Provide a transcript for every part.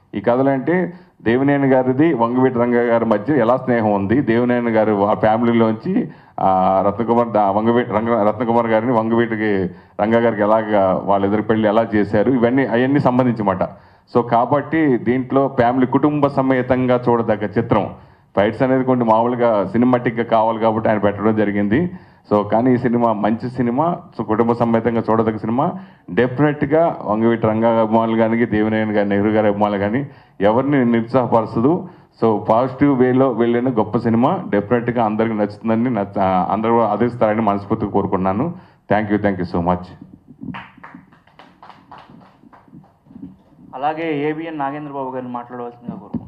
ఈ కథలు అంటే దేవినేని గారిది వంగవీటి రంగ గారి మధ్య ఎలా స్నేహం ఉంది దేవినేని గారు ఆ ఫ్యామిలీలోంచి ఆ, రత్నకుమార్ దా- వంగవీటి రంగ రత్నకుమార్ గారిని వంగవీటికి రంగ గారికి ఎలాగ వాళ్ళ ఎదురు పెళ్లి ఎలా చేశారు ఇవన్నీ అవన్నీ సంబంధించమాట సో కాబట్టి దీంట్లో ఫ్యామిలీ కుటుంబ సమేతంగా చూడదగ్గ చిత్రం ఫైట్స్ అనేది కొన్ని మామూలుగా సినిమాటిక్గా కావాలి కాబట్టి ఆయన పెట్టడం జరిగింది సో కానీ ఈ సినిమా మంచి సినిమా సో కుటుంబ సమేతంగా చూడదగ్గ సినిమా డెఫినెట్గా వంగవీటి రంగ అభిమానులు కానీ దేవినేని గారి నెహ్రూ గారి అభిమానులు కానీ ఎవరిని నిరుత్సాహపరచదు సో పాజిటివ్ వేలో వెళ్ళిన గొప్ప సినిమా డెఫినెట్గా అందరికి నచ్చుతుందని నచ్చ అందరూ ఆదరిస్తారని మనస్ఫూర్తిగా కోరుకున్నాను thank you thank you so much అలాగే ఏబిఎన్ నాగేంద్ర బాబు గారిని మాట్లాడవలసిందిగా కోరుకుంటున్నాను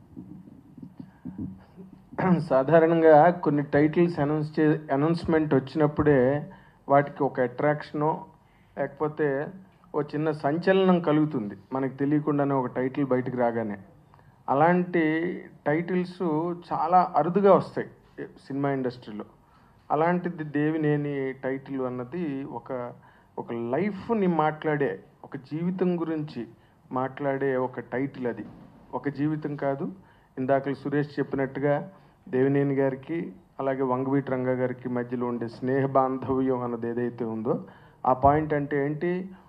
సాధారణంగా కొన్ని టైటిల్స్ అనౌన్స్ చే అనౌన్స్మెంట్ వచ్చినప్పుడే వాటికి ఒక అట్రాక్షను లేకపోతే ఓ చిన్న సంచలనం కలుగుతుంది మనకు తెలియకుండానే ఒక టైటిల్ బయటికి రాగానే అలాంటి టైటిల్స్ చాలా అరుదుగా వస్తాయి సినిమా ఇండస్ట్రీలో అలాంటిది దేవినేని టైటిల్ అన్నది ఒక ఒక లైఫ్ని మాట్లాడే ఒక జీవితం గురించి మాట్లాడే ఒక టైటిల్ అది ఒక జీవితం కాదు ఇందాక సురేష్ చెప్పినట్టుగా దేవినేని గారికి అలాగే వంగవీటి రంగ గారికి మధ్యలో ఉండే స్నేహ బాంధవ్యం అన్నది ఏదైతే ఉందో ఆ పాయింట్ అంటే ఏంటి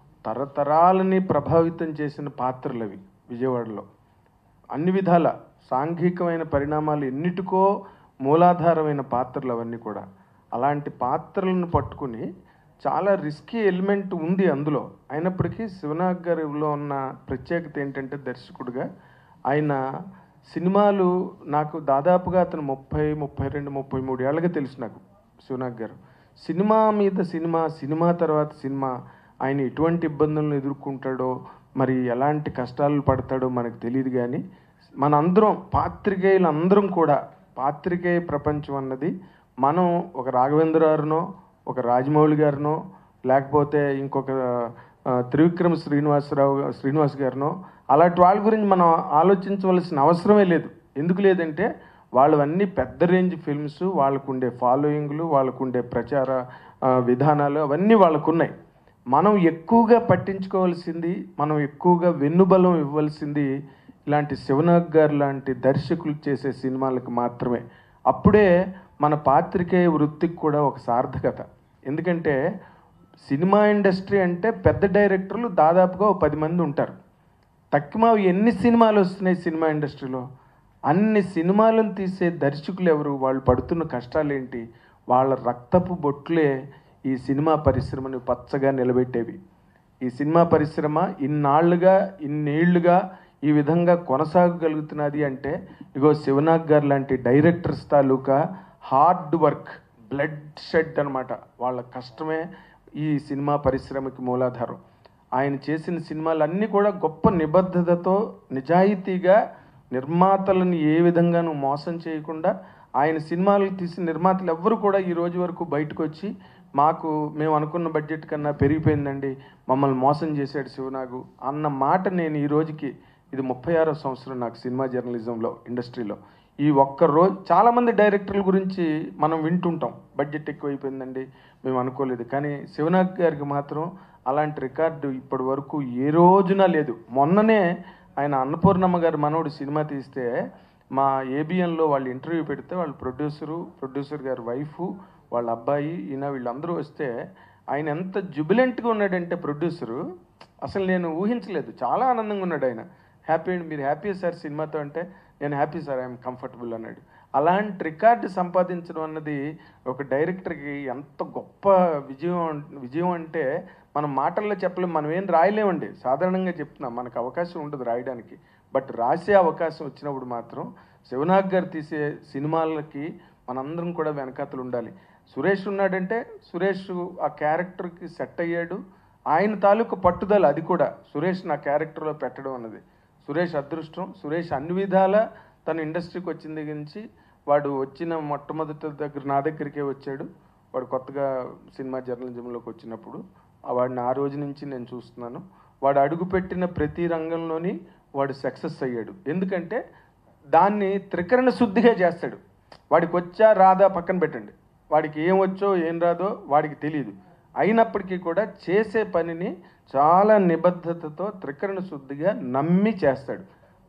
తరతరాలని ప్రభావితం చేసిన పాత్రలు అవి విజయవాడలో అన్ని విధాల సాంఘికమైన పరిణామాలు ఎన్నిటికో మూలాధారమైన పాత్రలు అవన్నీ కూడా అలాంటి పాత్రలను పట్టుకుని చాలా రిస్కీ ఎలిమెంట్ ఉంది అందులో అయినప్పటికీ శివనాగ్ గారిలో ఉన్న ప్రత్యేకత ఏంటంటే దర్శకుడిగా ఆయన సినిమాలు నాకు దాదాపుగా అతను ముప్పై ముప్పై రెండు ముప్పై మూడు ఏళ్ళగా తెలుసు నాకు శివనాగ్ గారు సినిమా మీద సినిమా సినిమా తర్వాత సినిమా ఆయన ఎటువంటి ఇబ్బందులను ఎదుర్కొంటాడో మరి ఎలాంటి కష్టాలు పడతాడో మనకు తెలియదు కానీ మనందరం పాత్రికేయులు అందరం కూడా పాత్రికేయ ప్రపంచం అన్నది మనం ఒక రాఘవేంద్ర గారినో ఒక రాజమౌళి గారినో లేకపోతే ఇంకొక ఆ, త్రివిక్రమ్ శ్రీనివాసరావు గా- శ్రీనివాస్ గారినో అలాంటి వాళ్ళ గురించి మనం ఆలోచించవలసిన అవసరమే లేదు ఎందుకు లేదంటే వాళ్ళవన్నీ పెద్ద రేంజ్ ఫిల్మ్స్ వాళ్ళకుండే ఫాలోయింగ్లు వాళ్ళకుండే ప్రచార ఆ, విధానాలు అవన్నీ వాళ్ళకున్నాయి మనం ఎక్కువగా పట్టించుకోవాల్సింది మనం ఎక్కువగా వెన్నుబలం ఇవ్వాల్సింది ఇలాంటి శివనాగ్ గారు లాంటి దర్శకులు చేసే సినిమాలకు మాత్రమే అప్పుడే మన పాత్రికేయ వృత్తికి కూడా ఒక సార్థకత ఎందుకంటే సినిమా ఇండస్ట్రీ అంటే పెద్ద డైరెక్టర్లు దాదాపుగా ఓ పది మంది ఉంటారు తక్కువ ఎన్ని సినిమాలు వస్తున్నాయి సినిమా ఇండస్ట్రీలో అన్ని సినిమాలను తీసే దర్శకులు ఎవరు వాళ్ళు పడుతున్న కష్టాలు ఏంటి వాళ్ళ రక్తపు బొట్లే ఈ సినిమా పరిశ్రమను పచ్చగా నిలబెట్టేవి ఈ సినిమా పరిశ్రమ ఇన్నాళ్లుగా ఇన్నేళ్లుగా ఈ విధంగా కొనసాగగలుగుతున్నది అంటే ఇగో శివనాగ్ గారు లాంటి డైరెక్టర్స్ తాలూకా హార్డ్ వర్క్ బ్లడ్ షెడ్ అన్నమాట వాళ్ళ కష్టమే ఈ సినిమా పరిశ్రమకి మూలాధారం ఆయన చేసిన సినిమాలన్నీ కూడా గొప్ప నిబద్ధతతో నిజాయితీగా నిర్మాతలను ఏ విధంగానూ మోసం చేయకుండా ఆయన సినిమాలు తీసిన నిర్మాతలు ఎవ్వరు కూడా ఈ రోజు వరకు బయటకు వచ్చి మాకు మేము అనుకున్న బడ్జెట్ కన్నా పెరిగిపోయిందండి మమ్మల్ని మోసం చేశాడు శివనాగు అన్న మాట నేను ఈ రోజుకి ఇది ముప్పై ఆరో సంవత్సరం నాకు సినిమా జర్నలిజంలో ఇండస్ట్రీలో ఈ ఒక్క రోజు చాలామంది డైరెక్టర్ల గురించి మనం వింటుంటాం బడ్జెట్ ఎక్కువైపోయిందండి మేము అనుకోలేదు కానీ శివనాగ్ గారికి మాత్రం అలాంటి రికార్డు ఇప్పటి వరకు ఏ రోజున లేదు మొన్ననే ఆయన అన్నపూర్ణమ్మ గారి మనవడు సినిమా తీస్తే మా ఏబిఎన్లో వాళ్ళు ఇంటర్వ్యూ పెడితే వాళ్ళ ప్రొడ్యూసరు ప్రొడ్యూసర్ గారి వైఫ్ వాళ్ళ అబ్బాయి ఈయన వీళ్ళందరూ వస్తే ఆయన ఎంత జుబిలెంట్గా ఉన్నాడంటే ప్రొడ్యూసరు అసలు నేను ఊహించలేదు చాలా ఆనందంగా ఉన్నాడు ఆయన హ్యాపీ అండి మీరు హ్యాపీ సార్ సినిమాతో అంటే నేను హ్యాపీ సార్ ఐఎమ్ కంఫర్టబుల్ అన్నాడు అలాంటి రికార్డు సంపాదించడం అన్నది ఒక డైరెక్టర్కి ఎంత గొప్ప విజయం అన్- విజయం అంటే మనం మాటల్లో చెప్పలేం మనం ఏం రాయలేమండి సాధారణంగా చెప్తున్నాం మనకు అవకాశం ఉండదు రాయడానికి బట్ రాసే అవకాశం వచ్చినప్పుడు మాత్రం శివనాగ్ గారు తీసే సినిమాలకి మనందరం కూడా వెనకాతలు ఉండాలి సురేష్ ఉన్నాడంటే సురేష్ ఆ క్యారెక్టర్కి సెట్ అయ్యాడు ఆయన తాలూకు పట్టుదల అది కూడా సురేష్ నా క్యారెక్టర్లో పెట్టడం అన్నది సురేష్ అదృష్టం సురేష్ అన్ని విధాల తన ఇండస్ట్రీకి వచ్చిన దగ్గర నుంచి వాడు వచ్చిన మొట్టమొదటి దగ్గర నా దగ్గరికే వచ్చాడు వాడు కొత్తగా సినిమా జర్నలిజంలోకి వచ్చినప్పుడు ఆ వాడిని ఆ రోజు నుంచి నేను చూస్తున్నాను వాడు అడుగుపెట్టిన ప్రతి రంగంలోని వాడు సక్సెస్ అయ్యాడు ఎందుకంటే దాన్ని త్రికరణ శుద్ధిగా చేస్తాడు వాడికి వచ్చా రాదా పక్కన పెట్టండి వాడికి ఏం వచ్చో ఏం రాదో వాడికి తెలియదు అయినప్పటికీ కూడా చేసే పనిని చాలా నిబద్ధతతో త్రికరణ శుద్ధిగా నమ్మి చేస్తాడు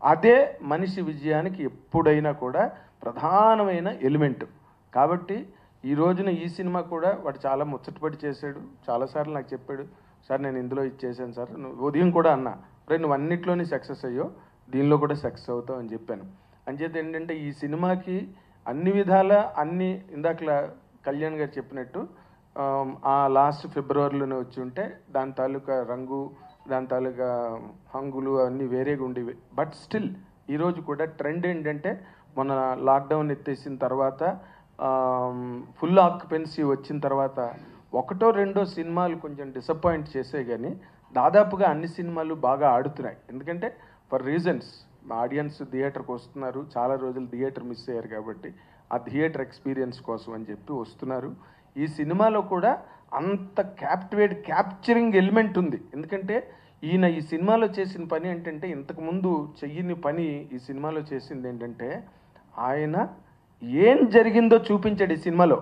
అదే మనిషి విజయానికి ఎప్పుడైనా కూడా ప్రధానమైన ఎలిమెంట్ కాబట్టి ఈ రోజున ఈ సినిమా కూడా వాడు చాలా ముచ్చటపడి చేశాడు చాలాసార్లు నాకు చెప్పాడు సార్ నేను ఇందులో ఇచ్చేసాను సార్ నువ్వు ఉదయం కూడా అన్నా రే నువ్వు అన్నిట్లోనే సక్సెస్ అయ్యో దీనిలో కూడా సక్సెస్ అవుతావు అని చెప్పాను అంచేత ఏంటంటే ఈ సినిమాకి అన్ని విధాల అన్ని ఇందాకలా కళ్యాణ్ గారు చెప్పినట్టు ఆమ్, ఆ లాస్ట్ ఫిబ్రవరిలోనే వచ్చి ఉంటే దాని తాలూకా రంగు దాని తాలూకా హంగులు అన్నీ వేరేగా ఉండేవి బట్ స్టిల్ ఈరోజు కూడా ట్రెండ్ ఏంటంటే మన లాక్డౌన్ ఎత్తేసిన తర్వాత ఫుల్ ఆక్యుపెన్సీ వచ్చిన తర్వాత ఒకటో రెండో సినిమాలు కొంచెం డిసప్పాయింట్ చేసే కానీ దాదాపుగా అన్ని సినిమాలు బాగా ఆడుతున్నాయి ఎందుకంటే ఫర్ రీజన్స్ ఆడియన్స్ థియేటర్కి వస్తున్నారు చాలా రోజులు థియేటర్ మిస్ అయ్యారు కాబట్టి ఆ థియేటర్ ఎక్స్పీరియన్స్ కోసం అని చెప్పి వస్తున్నారు ఈ సినిమాలో కూడా అంత క్యాప్టివేట్ క్యాప్చరింగ్ ఎలిమెంట్ ఉంది ఎందుకంటే ఈయన ఈ సినిమాలో చేసిన పని ఏంటంటే ఇంతకుముందు చెయ్యని పని ఈ సినిమాలో చేసింది ఏంటంటే ఆయన ఏం జరిగిందో చూపించాడు ఈ సినిమాలో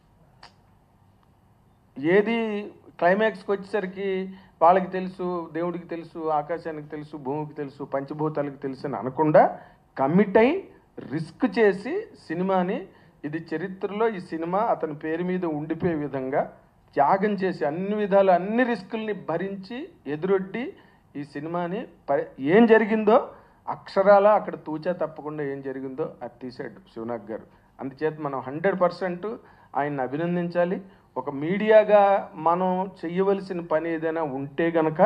ఏది క్లైమాక్స్కి వచ్చేసరికి వాళ్ళకి తెలుసు దేవుడికి తెలుసు ఆకాశానికి తెలుసు భూమికి తెలుసు పంచభూతాలకు తెలుసు అని అనకుండా కమిట్ అయి రిస్క్ చేసి సినిమాని ఇది చరిత్రలో ఈ సినిమా అతని పేరు మీద ఉండిపోయే విధంగా త్యాగం చేసి అన్ని విధాలు అన్ని రిస్కుల్ని భరించి ఎదురొడ్డి ఈ సినిమాని ప- ఏం జరిగిందో అక్షరాల అక్కడ తూచా తప్పకుండా ఏం జరిగిందో అది తీసాడు శివనాగ్ గారు అందుచేత మనం హండ్రెడ్ పర్సెంట్ ఆయన్ని అభినందించాలి ఒక మీడియాగా మనం చెయ్యవలసిన పని ఏదైనా ఉంటే గనక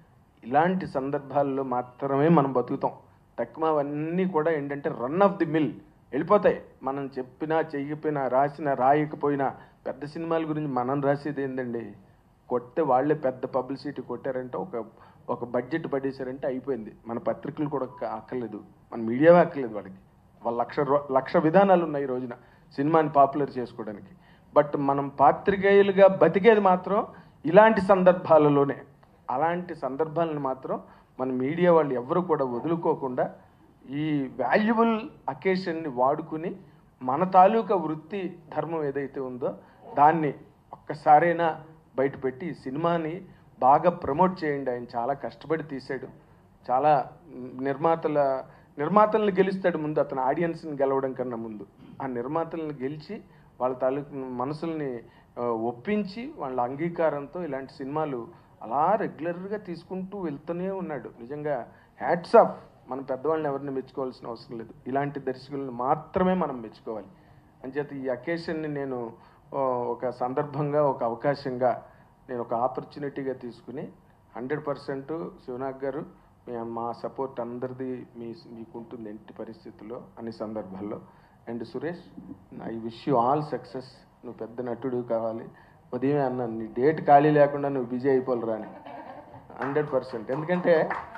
ఇలాంటి సందర్భాల్లో మాత్రమే మనం బతుకుతాం తక్కువ అవన్నీ కూడా ఏంటంటే రన్ ఆఫ్ ది మిల్ వెళ్ళిపోతాయి మనం చెప్పినా చెయ్యపోయినా రాసినా రాయకపోయినా పెద్ద సినిమాల గురించి మనం రాసేది ఏంటండి కొట్టే వాళ్ళే పెద్ద పబ్లిసిటీ కొట్టారంటే ఒక ఒక బడ్జెట్ పడేశారంటే అయిపోయింది మన పత్రికలు కూడా అక్క- అక్కర్లేదు మన మీడియా అక్కర్లేదు వాళ్ళకి వాళ్ళ లక్ష రూ- లక్ష విధానాలు ఉన్నాయి ఈ రోజున సినిమాని పాపులర్ చేసుకోవడానికి బట్ మనం పాత్రికేయులుగా బతికేది మాత్రం ఇలాంటి సందర్భాలలోనే అలాంటి సందర్భాలను మాత్రం మన మీడియా వాళ్ళు ఎవరు కూడా వదులుకోకుండా ఈ వాల్యుబుల్ అకేషన్ని వాడుకుని మన తాలూకా వృత్తి ధర్మం ఏదైతే ఉందో దాన్ని ఒక్కసారైనా బయటపెట్టి ఈ సినిమాని బాగా ప్రమోట్ చేయండి ఆయన చాలా కష్టపడి తీశాడు చాలా మ్, నిర్మాతల నిర్మాతలను గెలుస్తాడు ముందు అతను ఆడియన్స్ని గెలవడం కన్నా ముందు ఆ నిర్మాతలను గెలిచి వాళ్ళ తాలూకు మనసుల్ని ఆ, ఒప్పించి వాళ్ళ అంగీకారంతో ఇలాంటి సినిమాలు అలా రెగ్యులర్గా తీసుకుంటూ వెళ్తూనే ఉన్నాడు నిజంగా హ్యాట్స్ ఆఫ్ మన పెద్దవాళ్ళని ఎవరిని మెచ్చుకోవాల్సిన అవసరం లేదు ఇలాంటి దర్శకులను మాత్రమే మనం మెచ్చుకోవాలి అంచేత ఈ అకేషన్ని నేను ఆ, ఒక సందర్భంగా ఒక అవకాశంగా నేను ఒక ఆపర్చునిటీగా తీసుకుని హండ్రెడ్ పర్సెంట్ శివనాగ్ గారు మీ- మా సపోర్ట్ అందరిది మీ మీకు ఉంటుంది ఎట్టి పరిస్థితుల్లో అన్ని సందర్భాల్లో and Suresh I wish you all success నువ్వు పెద్ద నటుడు కావాలి ఉదయమే అన్నాను నీ డేట్ ఖాళీ లేకుండా నువ్వు బిజీ అయిపోలరా అని హండ్రెడ్ పర్సెంట్ ఎందుకంటే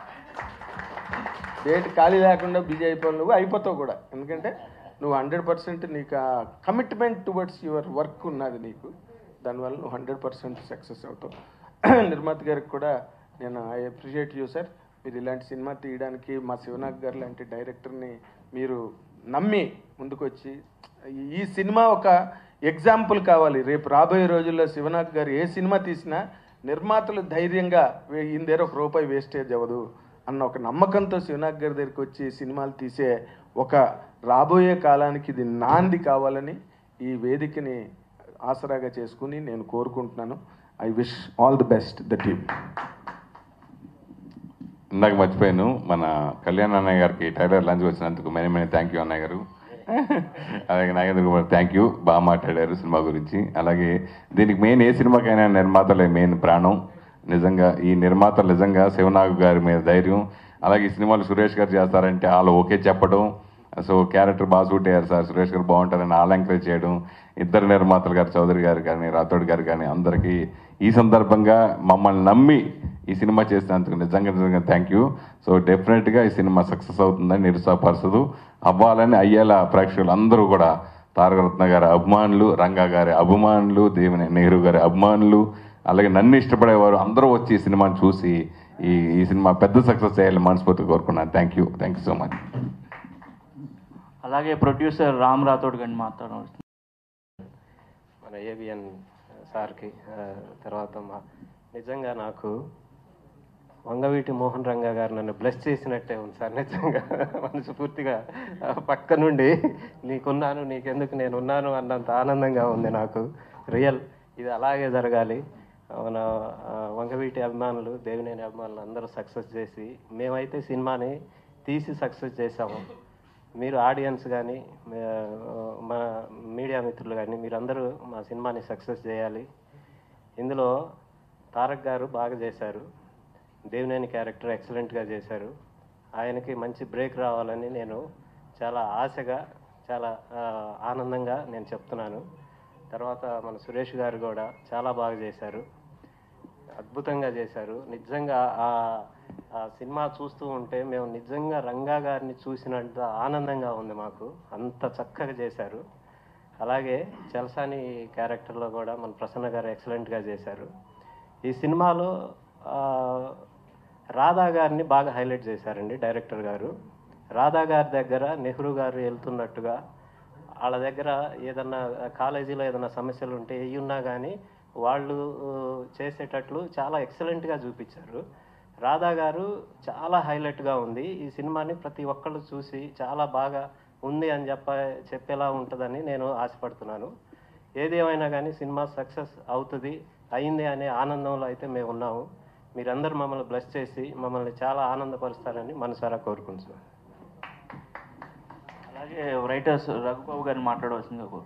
డేట్ ఖాళీ లేకుండా బిజీ అయిపోవాలి నువ్వు అయిపోతావు కూడా ఎందుకంటే నువ్వు హండ్రెడ్ పర్సెంట్ నీకు ఆ కమిట్మెంట్ టువర్డ్స్ యువర్ వర్క్ ఉన్నది నీకు దానివల్ల నువ్వు హండ్రెడ్ పర్సెంట్ సక్సెస్ అవుతావు నిర్మాత గారికి కూడా నేను ఐ అప్రిషియేట్ యూ సార్ మీరు ఇలాంటి సినిమా తీయడానికి మా శివనాగ్ గారు లాంటి డైరెక్టర్ని మీరు నమ్మి ముందుకొచ్చి ఈ- ఈ సినిమా ఒక ఎగ్జాంపుల్ కావాలి రేపు రాబోయే రోజుల్లో శివనాగ్ గారు ఏ సినిమా తీసినా నిర్మాతలు ధైర్యంగా వే- ఈయన దగ్గర ఒక రూపాయి వేస్టేజ్ అవ్వదు అన్న ఒక నమ్మకంతో శివనాగ్ గారి దగ్గరికి వచ్చి సినిమాలు తీసే ఒక రాబోయే కాలానికి ఇది నాంది కావాలని ఈ వేదికని ఆసరాగా చేసుకుని నేను కోరుకుంటున్నాను I wish all the best the team ఇందాక మర్చిపోయాను మన కళ్యాణ్ అన్నయ్య గారికి టైలర్ లంచ్ వచ్చినందుకు మెనీ మెనీ థ్యాంక్ యూ అన్నయ్య గారు అలాగే నాగేంద్ర కుమార్ థ్యాంక్ యూ బాగా మాట్లాడారు సినిమా గురించి అలాగే దీనికి మెయిన్ ఏ సినిమాకైనా నిర్మాతలే మెయిన్ ప్రాణం నిజంగా ఈ నిర్మాతలు నిజంగా శివనాగ్ గారి మీద ధైర్యం అలాగే ఈ సినిమాలు సురేష్ గారు చేస్తారంటే వాళ్ళు ఓకే చెప్పడం సో క్యారెక్టర్ బాగా సూట్ అయ్యారు సార్ సురేష్ గారు బాగుంటారని వాళ్ళు ఎంకరేజ్ చేయడం ఇద్దరు నిర్మాతలు గారు చౌదరి గారు కానీ రాథోడ్ గారు కానీ అందరికీ ఈ సందర్భంగా మమ్మల్ని నమ్మి ఈ సినిమా చేసినందుకు నిజంగా నిజంగా థ్యాంక్ యూ సో డెఫినెట్గా ఈ సినిమా సక్సెస్ అవుతుందని నిరుత్సాహపరచదు అవ్వాలని అయ్యేలా ప్రేక్షకులు అందరూ కూడా తారకరత్న గారి అభిమానులు రంగా గారి అభిమానులు దేవిని నెహ్రూ గారి అభిమానులు అలాగే నన్ను ఇష్టపడేవారు అందరూ వచ్చి ఈ సినిమాని చూసి ఈ ఈ సినిమా పెద్ద సక్సెస్ చేయాలని మనస్ఫూర్తిగా కోరుకున్నాను thank you thank you so much అలాగే ప్రొడ్యూసర్ రామ్ రాథోడ్ గారిని మాట్లాడవచ్చు మన ఏబిఎన్ సార్కి ఆ, తర్వాత మా నిజంగా నాకు వంగవీటి మోహన్ రంగా గారు నన్ను బ్లెస్ చేసినట్టే ఉంది సార్ నిజంగా మనస్ఫూర్తిగా ఆ, పక్క నుండి నీకున్నాను నీకెందుకు నేను ఉన్నాను అన్నంత ఆనందంగా ఉంది నాకు రియల్ ఇది అలాగే జరగాలి మన ఆ, వంగవీటి అభిమానులు దేవినేని అభిమానులు అందరూ సక్సెస్ చేసి మేమైతే సినిమాని తీసి సక్సెస్ చేసాము మీరు ఆడియన్స్ కానీ మా మీడియా మిత్రులు కానీ మీరందరూ మా సినిమాని సక్సెస్ చేయాలి ఇందులో తారక్ గారు బాగా చేశారు దేవినేని క్యారెక్టర్ ఎక్సలెంట్గా చేశారు ఆయనకి మంచి బ్రేక్ రావాలని నేను చాలా ఆశగా చాలా ఆ, ఆనందంగా నేను చెప్తున్నాను తర్వాత మన సురేష్ గారు కూడా చాలా బాగా చేశారు అద్భుతంగా చేశారు నిజంగా ఆ ఆ సినిమా చూస్తూ ఉంటే మేము నిజంగా రంగా గారిని చూసినంత ఆనందంగా ఉంది మాకు అంత చక్కగా చేశారు అలాగే చలసాని క్యారెక్టర్లో కూడా మన ప్రసన్న గారు ఎక్సలెంట్గా చేశారు ఈ సినిమాలో ఆ, రాధా గారిని బాగా హైలైట్ చేశారండి డైరెక్టర్ గారు రాధా గారి దగ్గర నెహ్రూ గారు వెళ్తున్నట్టుగా వాళ్ళ దగ్గర ఏదన్నా కాలేజీలో ఏదైనా సమస్యలు ఉంటే ఏ ఉన్నా కానీ వాళ్ళు ఆ, చేసేటట్లు చాలా ఎక్సలెంట్గా చూపించారు రాధా గారు చాలా హైలైట్గా ఉంది ఈ సినిమాని ప్రతి ఒక్కళ్ళు చూసి చాలా బాగా ఉంది అని చెప్ప చెప్పేలా ఉంటుందని నేను ఆశపడుతున్నాను ఏది ఏమైనా కానీ సినిమా సక్సెస్ అవుతుంది అయింది అనే ఆనందంలో అయితే మేము ఉన్నాము మీరందరూ మమ్మల్ని బ్లెస్ చేసి మమ్మల్ని చాలా ఆనందపరుస్తారని మనసారా కోరుకుంటున్నాను అలాగే రైటర్స్ రఘుబాబు గారిని మాట్లాడవలసిందిగా కోరు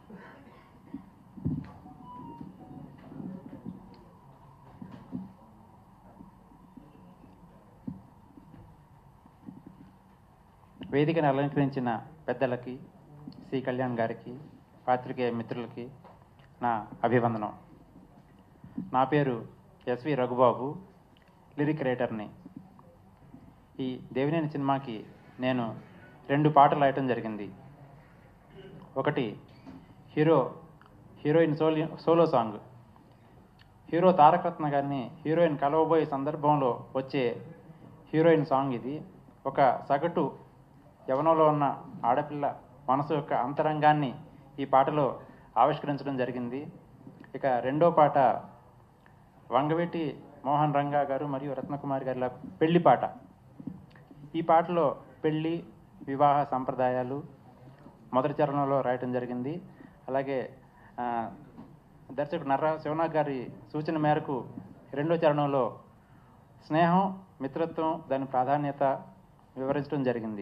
వేదికను అలంకరించిన పెద్దలకి సి కళ్యాణ్ గారికి పాత్రికేయ మిత్రులకి నా అభివందనం నా పేరు ఎస్వి రఘుబాబు లిరిక్ రైటర్ని ఈ దేవినేని సినిమాకి నేను రెండు పాటలు రాయటం జరిగింది ఒకటి హీరో హీరోయిన్ సోలి సోలో సాంగ్ హీరో తారకరత్న గారిని హీరోయిన్ కలవబోయే సందర్భంలో వచ్చే హీరోయిన్ సాంగ్ ఇది ఒక సగటు యవనంలో ఉన్న ఆడపిల్ల మనసు యొక్క అంతరంగాన్ని ఈ పాటలో ఆవిష్కరించడం జరిగింది ఇక రెండో పాట వంగవీటి మోహన్ రంగా గారు మరియు రత్నకుమారి గారి పెళ్లి పాట ఈ పాటలో పెళ్లి వివాహ సంప్రదాయాలు మొదటి చరణంలో రాయటం జరిగింది అలాగే ఆ, దర్శకుడు నర్ర శివనాథ్ గారి సూచన మేరకు రెండో చరణంలో స్నేహం మిత్రత్వం దాని ప్రాధాన్యత వివరించడం జరిగింది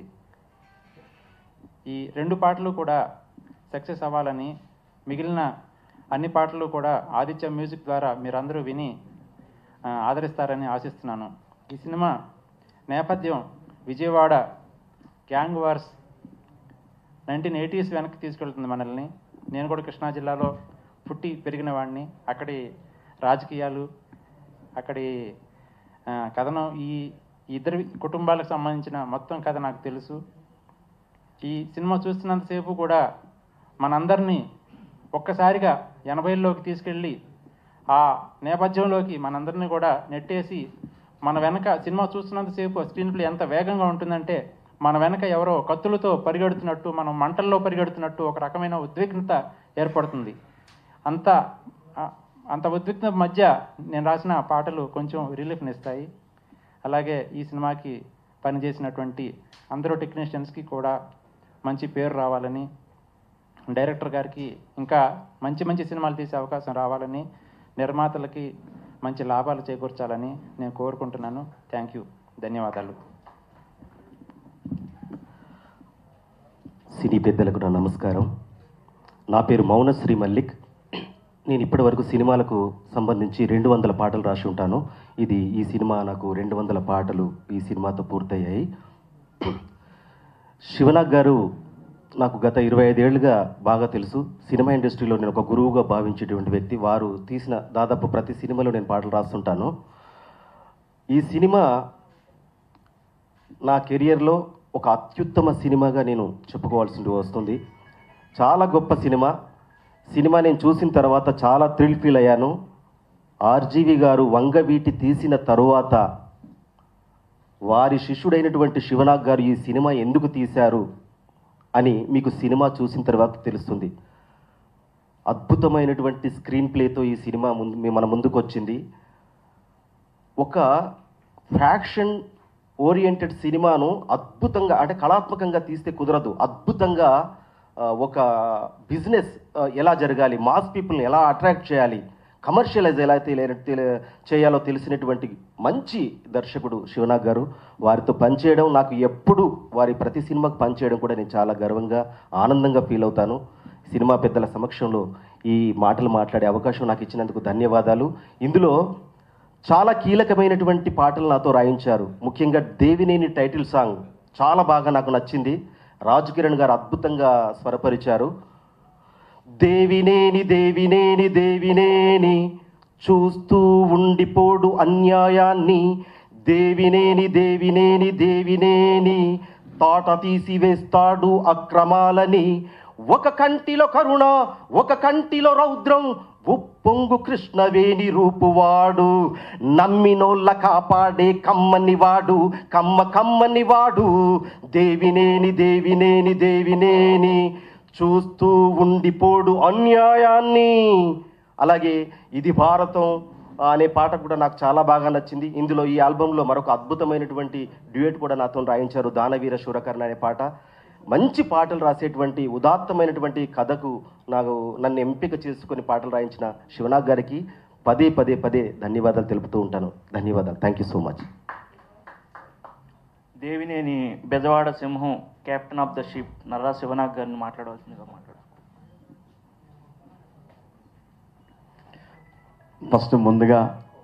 ఈ రెండు పాటలు కూడా సక్సెస్ అవ్వాలని మిగిలిన అన్ని పాటలు కూడా ఆదిత్య మ్యూజిక్ ద్వారా మీరందరూ విని ఆ, ఆదరిస్తారని ఆశిస్తున్నాను ఈ సినిమా నేపథ్యం Vijayawada gang wars nineteen eighties వెనక్కి తీసుకెళ్తుంది మనల్ని నేను కూడా కృష్ణా జిల్లాలో పుట్టి పెరిగిన వాడిని అక్కడి రాజకీయాలు అక్కడి ఆ, కథనం ఈ ఈ ఇద్దరి కుటుంబాలకు సంబంధించిన మొత్తం కథ నాకు తెలుసు ఈ సినిమా చూస్తున్నంతసేపు కూడా మనందరినీ ఒక్కసారిగా ఎనభైల్లోకి తీసుకెళ్ళి ఆ నేపథ్యంలోకి మనందరినీ కూడా నెట్టేసి మన వెనక సినిమా చూస్తున్నంతసేపు స్క్రీన్ ప్లే ఎంత వేగంగా ఉంటుందంటే మన వెనక ఎవరో కత్తులతో పరిగెడుతున్నట్టు మనం మంటల్లో పరిగెడుతున్నట్టు ఒక రకమైన ఉద్విగ్నత ఏర్పడుతుంది అంత ఆ- అంత ఉద్విగ్నత మధ్య నేను రాసిన పాటలు కొంచెం రిలీఫ్నిస్తాయి అలాగే ఈ సినిమాకి పనిచేసినటువంటి అందరూ టెక్నీషియన్స్కి కూడా మంచి పేరు రావాలని డైరెక్టర్ గారికి ఇంకా మంచి మంచి సినిమాలు తీసే అవకాశం రావాలని నిర్మాతలకి మంచి లాభాలు చేకూర్చాలని నేను కోరుకుంటున్నాను థ్యాంక్ యూ ధన్యవాదాలు సినీ పెద్దలకు నా నమస్కారం నా పేరు మౌనశ్రీ మల్లిక్ నేను ఇప్పటివరకు సినిమాలకు సంబంధించి రెండు వందల పాటలు రాసి ఉంటాను ఇది ఈ సినిమా నాకు రెండు వందల పాటలు ఈ సినిమాతో పూర్తయ్యాయి శివనాగ్ గారు నాకు గత ఇరవై ఐదేళ్లుగా బాగా తెలుసు సినిమా ఇండస్ట్రీలో నేను ఒక గురువుగా భావించేటువంటి వ్యక్తి వారు తీసిన దాదాపు ప్రతి సినిమాలో నేను పాటలు రాస్తుంటాను ఈ సినిమా నా కెరియర్లో ఒక అత్యుత్తమ సినిమాగా నేను చెప్పుకోవాల్సి వస్తుంది చాలా గొప్ప సినిమా సినిమా నేను చూసిన తర్వాత చాలా థ్రిల్ ఫీల్ అయ్యాను ఆర్జీవి గారు వంగవీటి తీసిన తరువాత వారి శిష్యుడైనటువంటి శివనాగ్ గారు ఈ సినిమా ఎందుకు తీశారు అని మీకు సినిమా చూసిన తర్వాత తెలుస్తుంది అద్భుతమైనటువంటి స్క్రీన్ ప్లేతో ఈ సినిమా ముందు మీ- మన ముందుకు వచ్చింది ఒక ఫ్యాక్షన్ ఓరియంటెడ్ సినిమాను అద్భుతంగా అంటే కళాత్మకంగా తీస్తే కుదరదు అద్భుతంగా ఆ, ఒక బిజినెస్ ఆ, ఎలా జరగాలి మాస్ పీపుల్ని ఎలా అట్రాక్ట్ చేయాలి కమర్షియలైజ్ ఎలా తెలి- తెలి- చేయాలో తెలిసినటువంటి మంచి దర్శకుడు శివనాగ్ గారు వారితో పనిచేయడం నాకు ఎప్పుడు వారి ప్రతి సినిమాకు పనిచేయడం కూడా నేను చాలా గర్వంగా ఆనందంగా ఫీల్ అవుతాను సినిమా పెద్దల సమక్షంలో ఈ మాటలు మాట్లాడే అవకాశం నాకు ఇచ్చినందుకు ధన్యవాదాలు ఇందులో చాలా కీలకమైనటువంటి పాటలు నాతో రాయించారు ముఖ్యంగా దేవినేని టైటిల్ సాంగ్ చాలా బాగా నాకు నచ్చింది రాజు కిరణ్ గారు అద్భుతంగా స్వరపరిచారు దేవినేని దేవినేని దేవినేని చూస్తూ ఉండిపోడు అన్యాయాన్ని దేవినేని దేవినేని దేవినేని తాట తీసివేస్తాడు అక్రమాలని ఒక కంటిలో కరుణ ఒక కంటిలో రౌద్రం ఉప్పొంగు కృష్ణవేణి రూపువాడు నమ్మినోళ్ళ కాపాడే కమ్మని వాడు కమ్మ కమ్మని వాడు దేవినేని దేవినేని దేవినేని చూస్తూ ఉండిపోడు అన్యాయాన్ని అలాగే ఇది భారతం అనే పాట కూడా నాకు చాలా బాగా నచ్చింది ఇందులో ఈ ఆల్బంలో మరొక అద్భుతమైనటువంటి డ్యూయట్ కూడా నాతో రాయించారు దానవీర శూరకర్ణ అనే పాట మంచి పాటలు రాసేటువంటి ఉదాత్తమైనటువంటి కథకు నాకు నన్ను ఎంపిక చేసుకొని పాటలు రాయించిన శివనాగ్ గారికి పదే పదే పదే ధన్యవాదాలు తెలుపుతూ ఉంటాను ధన్యవాదాలు thank you so much Devineni Bezawada సింహం captain of the ship Narra Shivanag గారిని మాట్లాడవలసిందిగా మాట్లాడు ఫస్ట్ ముందుగా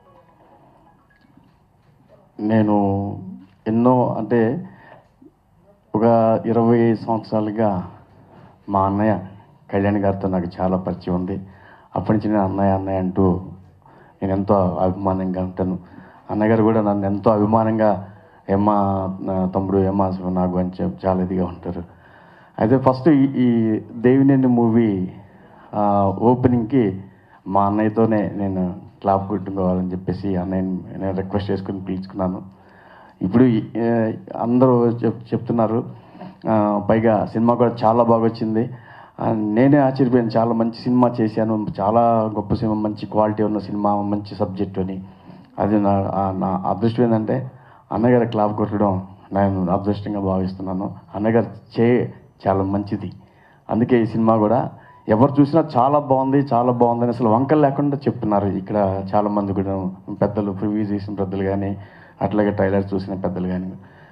నేను ఎన్నో అంటే ఒక ఇరవై సంవత్సరాలుగా మా అన్నయ్య కళ్యాణ్ గారితో నాకు చాలా పరిచయం ఉంది అప్పటి నుంచి నేను అన్నయ్య అన్నయ్య అంటూ నేను ఎంతో అభిమానంగా ఉంటాను అన్నగారు కూడా నన్ను ఎంతో అభిమానంగా ఏమ్మా నా తమ్ముడు ఏమ్మా నాకు అని చెప్పి చాలా ఇదిగా ఉంటారు అయితే ఫస్ట్ ఈ ఈ దేవినేని మూవీ ఓపెనింగ్కి మా అన్నయ్యతోనే నేను క్లాప్ కొట్టుకోవాలని చెప్పేసి అన్నయ్యని నేను రిక్వెస్ట్ చేసుకుని పిలుచుకున్నాను ఇప్పుడు ఈ- ఏ, అందరూ చెప్ చెప్తున్నారు ఆ, పైగా సినిమా కూడా చాలా బాగా వచ్చింది ఆ, నేనే ఆశ్చర్యపోయాను చాలా మంచి సినిమా చేశాను చాలా గొప్ప సినిమా మంచి క్వాలిటీ ఉన్న సినిమా మంచి సబ్జెక్ట్ అని అది నా ఆ, నా అదృష్టం ఏంటంటే అన్నగారి క్లాప్ కొట్టడం నేను అదృష్టంగా భావిస్తున్నాను అన్నగారు చే చాలా మంచిది అందుకే ఈ సినిమా కూడా ఎవరు చూసినా చాలా బాగుంది చాలా బాగుంది అని అసలు వంకలు లేకుండా చెప్తున్నారు ఇక్కడ చాలా మంది కూడా పెద్దలు ప్రివ్యూ చేసిన పెద్దలు కానీ అట్లాగే ట్రైలర్ చూసిన పెద్దలు కానీ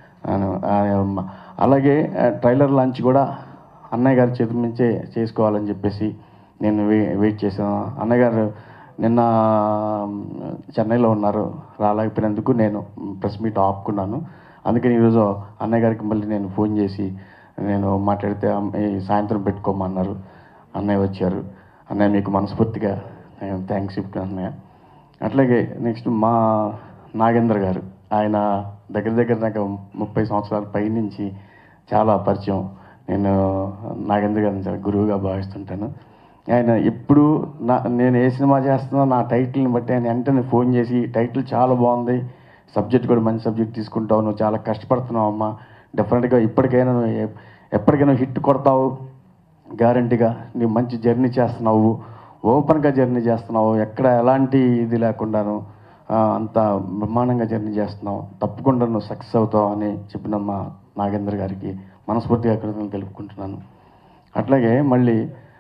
అలాగే ఆ, ట్రైలర్ లాంచ్ కూడా అన్నయ్య గారి చేతి నుంచే చేసుకోవాలని చెప్పేసి నేను వే వెయిట్ చేశాను అన్నయ్య గారు నిన్న చెన్నైలో ఉన్నారు రాలేకపోయినందుకు నేను ప్రెస్ మీట్ ఆపుకున్నాను అందుకని ఈరోజు అన్నయ్య గారికి మళ్ళీ నేను ఫోన్ చేసి నేను మాట్లాడితే "అమ్, ఈ సాయంత్రం పెట్టుకోమన్నారు అన్నయ్య వచ్చారు అన్నయ్య మీకు మనస్ఫూర్తిగా నేను థ్యాంక్స్ చెప్తాను అన్నయ్య అట్లాగే నెక్స్ట్ మా నాగేంద్ర గారు ఆయన దగ్గర దగ్గర నాకు ముప్పై సంవత్సరాల పై నుంచి చాలా పరిచయం నేను నాగేంద్ర గారిని చాలా గురువుగా భావిస్తుంటాను ఆయన ఎప్పుడు నా నేను ఏ సినిమా చేస్తున్నా నా టైటిల్ని బట్టి ఆయన వెంటనే ఫోన్ చేసి టైటిల్ చాలా బాగుంది సబ్జెక్ట్ కూడా మంచి సబ్జెక్ట్ తీసుకుంటావు నువ్వు చాలా కష్టపడుతున్నావు అమ్మా డెఫినెట్గా ఇప్పటికైనా నువ్వు ఎ- ఎప్పటికైనా హిట్ కొడతావు గ్యారంటీగా నీవు మంచి జర్నీ చేస్తున్నావు ఓపెన్గా జర్నీ చేస్తున్నావు ఎక్కడ ఎలాంటి ఇది లేకుండాను ఆ, అంత బ్రహ్మాండంగా జర్నీ చేస్తున్నావు తప్పకుండా నువ్వు సక్సెస్ అవుతావు అని చెప్పిన మా నాగేంద్ర గారికి మనస్ఫూర్తిగా కృతజ్ఞతలు తెలుపుకుంటున్నాను అట్లాగే మళ్ళీ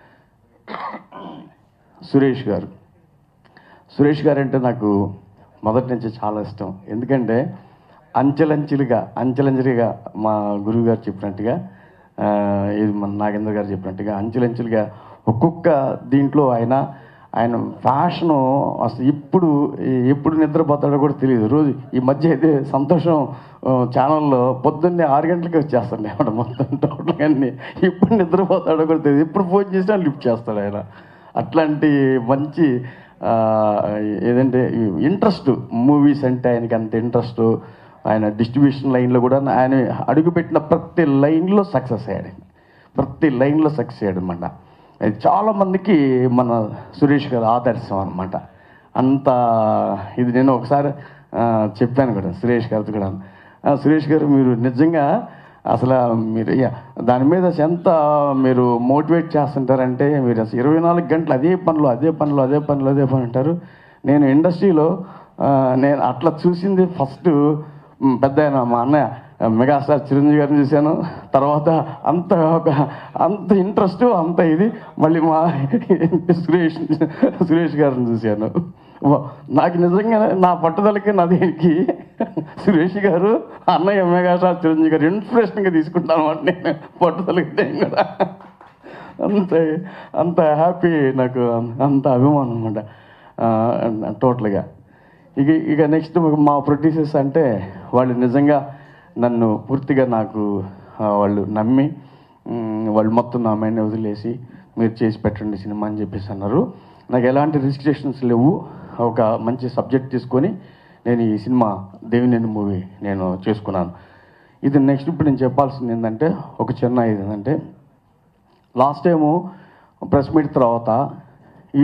సురేష్ గారు సురేష్ గారు అంటే నాకు మొదటి నుంచి చాలా ఇష్టం ఎందుకంటే అంచెలంచెలుగా అంచెలంచెలుగా మా గురువు గారు చెప్పినట్టుగా ఆ, ఇది మన నాగేంద్ర గారు చెప్పినట్టుగా అంచెలంచెలుగా ఒక్కొక్క దీంట్లో ఆయన ఆయన ఫ్యాషను అసలు ఇప్పుడు ఎప్పుడు నిద్రపోతాడో కూడా తెలియదు రోజు ఈ మధ్య అయితే సంతోషం ఆ, ఛానల్లో పొద్దున్నే ఆరు గంటలకి వచ్చేస్తాడు అనమాట మొత్తం టోటల్ అన్ని ఇప్పుడు నిద్రపోతాడో కూడా తెలియదు ఎప్పుడు ఫోన్ చేసినా లిఫ్ట్ చేస్తాడు ఆయన అట్లాంటి మంచి ఆ, ఏదంటే ఇంట్రెస్ట్ మూవీస్ అంటే ఆయనకి అంత ఇంట్రెస్ట్ ఆయన డిస్ట్రిబ్యూషన్ లైన్లో కూడా ఆయన అడుగుపెట్టిన ప్రతి లైన్లో సక్సెస్ అయ్యాడు ఆయన. ప్రతి లైన్లో సక్సెస్ అయ్యాడు అనమాట అది చాలా మందికి మన సురేష్ గారు ఆదర్శం అనమాట అంత ఇది నేను ఒకసారి ఆ, చెప్పాను కూడా సురేష్ గారితో కూడా "ఆ, సురేష్ గారు మీరు నిజంగా అసలు మీరు యా, దాని మీద ఎంత మీరు మోటివేట్ చేస్తుంటారంటే మీరు అసలు ఇరవై నాలుగు గంటలు అదే పనులు అదే పనులు అదే పనులు అదే పని అంటారు నేను ఇండస్ట్రీలో ఆ, నేను అట్లా చూసింది ఫస్ట్ మ్, పెద్ద ఆయన మా అన్నయ్య మెగాస్టార్ చిరంజీవి గారిని చూశాను తర్వాత అంత ఒక అంత ఇంట్రెస్ట్ అంత ఇది మళ్ళీ మా సురేష్ సురేష్ గారిని చూశాను వా- నాకు నిజంగా నా పట్టుదలకి నా దీనికి సురేష్ గారు అన్నయ్య మెగాస్టార్ చిరంజీవి గారు ఇన్స్పిరేషన్గా తీసుకుంటాను అన్నమాట నేను పట్టుదలకి నేను కూడా అంత అంత హ్యాపీ నాకు అంత అభిమానం అనమాట టోటల్గా ఇక ఇక నెక్స్ట్ మా ప్రొడ్యూసర్స్ అంటే వాళ్ళు నిజంగా నన్ను పూర్తిగా నాకు ఆ, వాళ్ళు నమ్మి మ్, వాళ్ళు మొత్తం నా మైండ్ వదిలేసి మీరు చేసి పెట్టండి సినిమా అని చెప్పేసి అన్నారు నాకు ఎలాంటి రిస్ట్రిక్షన్స్ లేవు ఒక మంచి సబ్జెక్ట్ తీసుకొని నేను ఈ సినిమా దేవినేని మూవీ నేను చేసుకున్నాను ఇది నెక్స్ట్ ఇప్పుడు నేను చెప్పాల్సింది ఏంటంటే ఒక చిన్న ఇది ఏంటంటే లాస్ట్ టైము ప్రెస్ మీట్ తర్వాత ఈ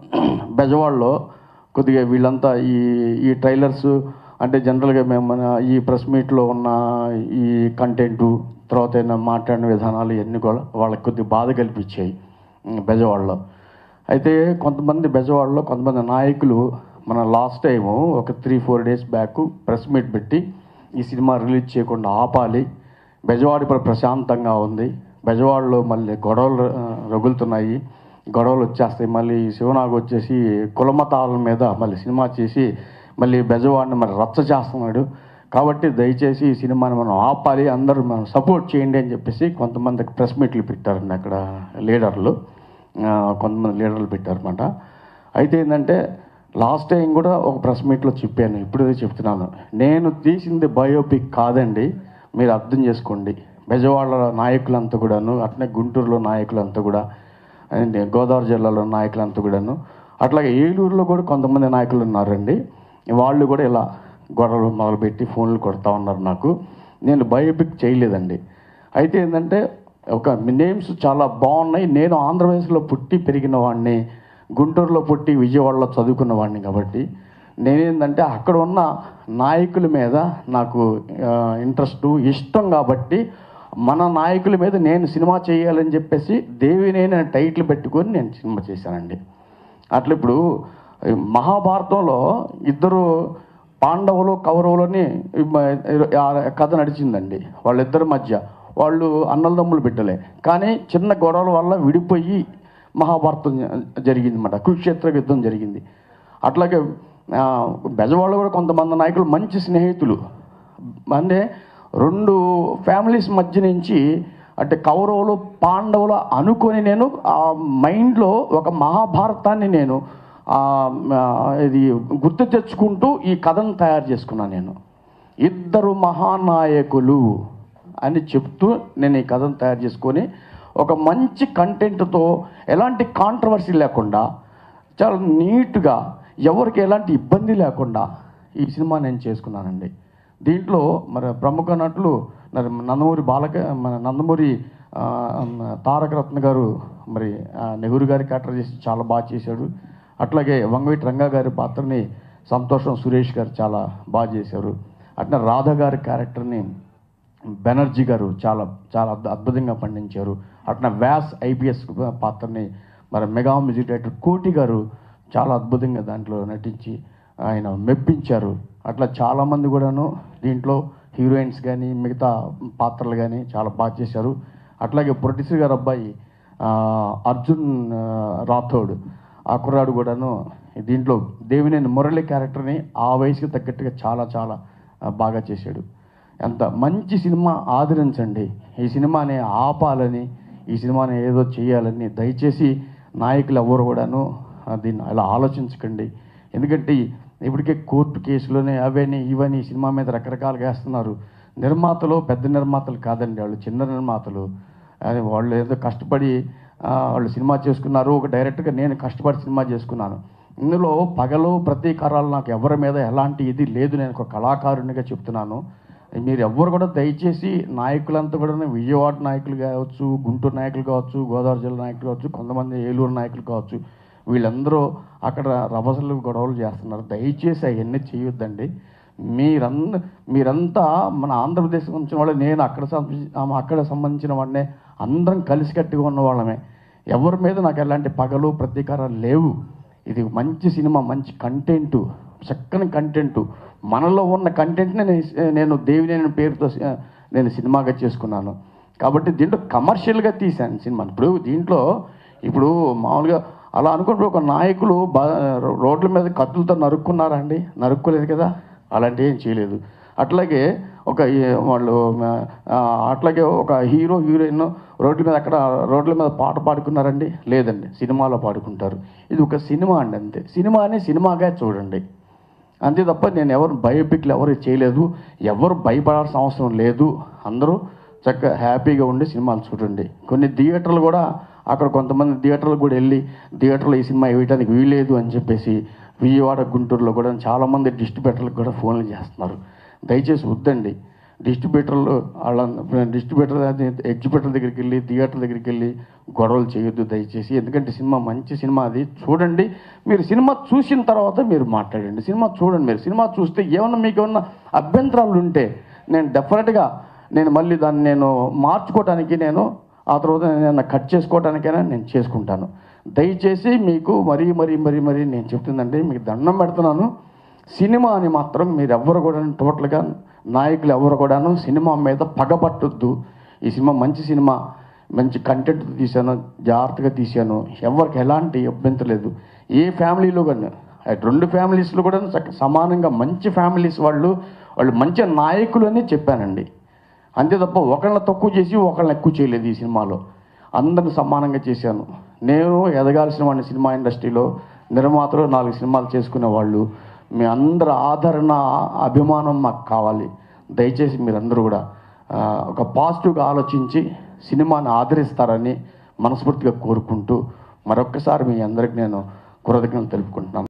బెజవాడలో కొద్దిగా వీళ్ళంతా ఈ ఈ ట్రైలర్స్ అంటే జనరల్గా మేము మన ఈ ప్రెస్ మీట్లో ఉన్న ఈ కంటెంటు తర్వాత ఏమైనా మాట్లాడిన విధానాలు ఇవన్నీ కూడా వాళ్ళకి కొద్దిగా బాధ కల్పించాయి ఉమ్, బెజవాడలో అయితే కొంతమంది బెజవాడలో కొంతమంది నాయకులు మన లాస్ట్ టైము ఒక three four days back press meet పెట్టి ఈ సినిమా రిలీజ్ చేయకుండా ఆపాలి బెజవాడ ఇప్పుడు ప్రశాంతంగా ఉంది బెజవాడలో మళ్ళీ గొడవలు ఆ, రగులుతున్నాయి గొడవలు వచ్చేస్తాయి మళ్ళీ శివనాగ్ వచ్చేసి కులమతాల మీద మళ్ళీ సినిమా చేసి మళ్ళీ బెజవాడిని మరి రచ్చ చేస్తున్నాడు కాబట్టి దయచేసి ఈ సినిమాని మనం ఆపాలి అందరూ మనం సపోర్ట్ చేయండి అని చెప్పేసి కొంతమందికి ప్రెస్ మీట్లు పెట్టారండి అక్కడ లీడర్లు ఆ, కొంతమంది లీడర్లు పెట్టారన్నమాట అయితే ఏంటంటే లాస్ట్ టైం కూడా ఒక ప్రెస్ మీట్లో చెప్పాను ఇప్పుడు చెప్తున్నాను నేను తీసింది బయోపిక్ కాదండి మీరు అర్థం చేసుకోండి బెజవాడ నాయకులంతా కూడాను అట్నే గుంటూరులో నాయకులంతా కూడా అండ్ గోదావరి జిల్లాలో నాయకులంతా కూడాను అట్లాగే ఏలూరులో కూడా కొంతమంది నాయకులు ఉన్నారండి వాళ్ళు కూడా ఇలా గొడవలు మొదలుపెట్టి ఫోన్లు కొడతా ఉన్నారు నాకు నేను బయోపిక్ చేయలేదండి అయితే ఏంటంటే ఒక నేమ్స్ చాలా బాగున్నాయి నేను ఆంధ్రప్రదేశ్లో పుట్టి పెరిగిన వాడిని గుంటూరులో పుట్టి విజయవాడలో చదువుకున్న వాడిని కాబట్టి నేనేంటంటే అక్కడ ఉన్న నాయకుల మీద నాకు ఇంట్రెస్ట్ ఇష్టం కాబట్టి మన నాయకుల మీద నేను సినిమా చేయాలని చెప్పేసి దేవినేని అనే టైటిల్ పెట్టుకొని నేను సినిమా చేశానండి అట్లా ఇప్పుడు ఈ మహాభారతంలో ఇద్దరు పాండవులు కౌరవులని ఈ మ- ఆ కథ నడిచిందండి వాళ్ళిద్దరి మధ్య వాళ్ళు అన్నలదమ్ములు బిడ్డలే కానీ చిన్న గొడవల వల్ల విడిపోయి మహాభారతం జరిగింది అన్నమాట కురుక్షేత్ర యుద్ధం జరిగింది అట్లాగే ఆ, బెజవాడలో కూడా కొంతమంది నాయకులు మంచి స్నేహితులు అంటే రెండు ఫ్యామిలీస్ మధ్య నుంచి అంటే కౌరవులు పాండవులు అనుకొని నేను ఆ మైండ్లో ఒక మహాభారతాన్ని నేను ఆ, ఆ, ఇది గుర్తు తెచ్చుకుంటూ ఈ కథను తయారు చేసుకున్నాను నేను ఇద్దరు మహానాయకులు అని చెప్తూ నేను ఈ కథను తయారు చేసుకొని ఒక మంచి కంటెంట్తో ఎలాంటి కాంట్రవర్సీ లేకుండా చాలా నీట్గా ఎవరికి ఎలాంటి ఇబ్బంది లేకుండా ఈ సినిమా నేను చేసుకున్నానండి దీంట్లో మరి ప్రముఖ నటులు మరి నందమూరి బాలక మన నందమూరి ఆ, తారక రత్న గారు మరి ఆ, నెహ్రూ గారి క్యారెక్టర్ చేసి చాలా బాగా చేశాడు అట్లాగే వంగవీటి రంగా గారి పాత్రని సంతోషం సురేష్ గారు చాలా బాగా చేశారు అట్లా రాధ గారి క్యారెక్టర్ని బెనర్జీ గారు చాలా చాలా అద్భు- అద్భుతంగా పండించారు అట్లా వ్యాస్ ఐపీఎస్ పాత్రని మరి మెగా మ్యూజిక్ డైరెక్టర్ కోటి గారు చాలా అద్భుతంగా దాంట్లో నటించి ఆయన మెప్పించారు అట్లా చాలామంది కూడాను దీంట్లో హీరోయిన్స్ కానీ మిగతా పాత్రలు కానీ చాలా బాగా చేశారు అట్లాగే ప్రొడ్యూసర్ గారు అబ్బాయి ఆ, అర్జున్ ఆ, రాథోడ్ ఆ కుర్రాడు కూడాను దీంట్లో దేవినేని మురళి క్యారెక్టర్ని ఆ వయసుకి తగ్గట్టుగా చాలా చాలా ఆ, బాగా చేశాడు ఎంత మంచి సినిమా ఆదరించండి ఈ సినిమాని ఆపాలని ఈ సినిమాని ఏదో చేయాలని దయచేసి నాయకులు ఎవరు కూడాను ఆ, దీన్ని అలా ఆలోచించకండి ఎందుకంటే ఇప్పటికే కోర్టు కేసులోనే అవని ఇవని ఈ సినిమా మీద రకరకాలుగా వేస్తున్నారు నిర్మాతలు పెద్ద నిర్మాతలు కాదండి వాళ్ళు చిన్న నిర్మాతలు అది వాళ్ళు ఏదో కష్టపడి ఆ, వాళ్ళు సినిమా చేసుకున్నారు ఒక డైరెక్ట్గా నేను కష్టపడి సినిమా చేసుకున్నాను ఇందులో పగలు ప్రతీకారాలు నాకు ఎవరి మీద ఎలాంటి ఇది లేదు నేను ఒక కళాకారునిగా చెప్తున్నాను మీరు ఎవ్వరు కూడా దయచేసి నాయకులంతా కూడా విజయవాడ నాయకులు కావచ్చు గుంటూరు నాయకులు కావచ్చు గోదావరి జిల్లా నాయకులు కావచ్చు కొంతమంది ఏలూరు నాయకులు కావచ్చు వీళ్ళందరూ అక్కడ రభసలు గొడవలు చేస్తున్నారు దయచేసి అవన్నీ చేయొద్దండి మీరంద మీరంతా మన ఆంధ్రప్రదేశ్ సంబంధించిన వాళ్ళు నేను అక్కడ సంబంధించి- ఆమె అక్కడ సంబంధించిన వాడినే అందరం కలిసికట్టుగా ఉన్న వాళ్ళమే ఎవరి మీద నాకు ఎలాంటి పగలు ప్రతీకారాలు లేవు ఇది మంచి సినిమా మంచి కంటెంట్ చక్కని కంటెంట్ మనలో ఉన్న కంటెంట్ని నేను నేను దేవినేని పేరుతో ఆ, నేను సినిమాగా చేసుకున్నాను కాబట్టి దీంట్లో కమర్షియల్గా తీశాను సినిమా ఇప్పుడు దీంట్లో ఇప్పుడు మామూలుగా అలా అనుకుంటే ఒక నాయకులు బా రోడ్ల మీద కత్తులతో నరుక్కున్నారా అండి నరుక్కోలేదు కదా అలాంటి ఏం చేయలేదు అట్లాగే ఒక ఈ- వాళ్ళు ఆ, అట్లాగే ఒక హీరో హీరోయిన్ రోడ్ల మీద అక్కడ రోడ్ల మీద పాట పాడుకున్నారండి లేదండి సినిమాలో పాడుకుంటారు ఇది ఒక సినిమా అండి అంతే సినిమాని సినిమాగా చూడండి అంతే తప్ప నేను ఎవరు బయోపిక్లు ఎవరు చేయలేదు ఎవరు భయపడాల్సిన అవసరం లేదు అందరూ చక్కగా హ్యాపీగా ఉండి సినిమాలు చూడండి కొన్ని థియేటర్లు కూడా అక్కడ కొంతమంది థియేటర్లు కూడా వెళ్ళి థియేటర్లో ఈ సినిమా వేయడానికి వీలేదు అని చెప్పేసి విజయవాడ గుంటూరులో కూడా చాలామంది డిస్ట్రిబ్యూటర్లకు కూడా ఫోన్లు చేస్తున్నారు దయచేసి వద్దండి డిస్ట్రిబ్యూటర్లు వాళ్ళ డిస్ట్రిబ్యూటర్ ఎగ్జిబ్యూటర్ దగ్గరికి వెళ్ళి థియేటర్ దగ్గరికి వెళ్ళి గొడవలు చేయొద్దు దయచేసి ఎందుకంటే సినిమా మంచి సినిమా అది చూడండి మీరు సినిమా చూసిన తర్వాత మీరు మాట్లాడండి సినిమా చూడండి మీరు సినిమా చూస్తే ఏమన్నా మీకు ఏమన్నా అభ్యంతరాలు ఉంటే నేను డెఫినెట్గా నేను మళ్ళీ దాన్ని నేను మార్చుకోవడానికి నేను ఆ తర్వాత నేను కట్ చేసుకోవడానికైనా నేను చేసుకుంటాను దయచేసి మీకు మరీ మరీ మరీ మరీ నేను చెప్తుందండి మీకు దండం పెడుతున్నాను సినిమా అని మాత్రం మీరు ఎవ్వరు కూడా టోటల్గా నాయకులు ఎవరు కూడాను సినిమా మీద పగబట్టొద్దు ఈ సినిమా మంచి సినిమా మంచి కంటెంట్ తీశాను జాగ్రత్తగా తీశాను ఎవరికి ఎలాంటి అభ్యంతరం లేదు ఏ ఫ్యామిలీలో కానీ అటు రెండు ఫ్యామిలీస్లో కూడా చక్క సమానంగా మంచి ఫ్యామిలీస్ వాళ్ళు వాళ్ళు మంచి నాయకులు అని చెప్పానండి అంతే తప్ప ఒకళ్ళని తక్కువ చేసి ఒకళ్ళని ఎక్కువ చేయలేదు ఈ సినిమాలో అందరిని సమానంగా చేశాను నేను ఎదగాల్సిన వాడిని సినిమా ఇండస్ట్రీలో నిర్మాతలు నాలుగు సినిమాలు చేసుకునే వాళ్ళు మీ అందరి ఆదరణ అభిమానం మాకు కావాలి దయచేసి మీరందరూ కూడా ఆ, ఒక పాజిటివ్గా ఆలోచించి సినిమాని ఆదరిస్తారని మనస్ఫూర్తిగా కోరుకుంటూ మరొక్కసారి మీ అందరికి నేను కృతజ్ఞతలు తెలుపుకుంటున్నాను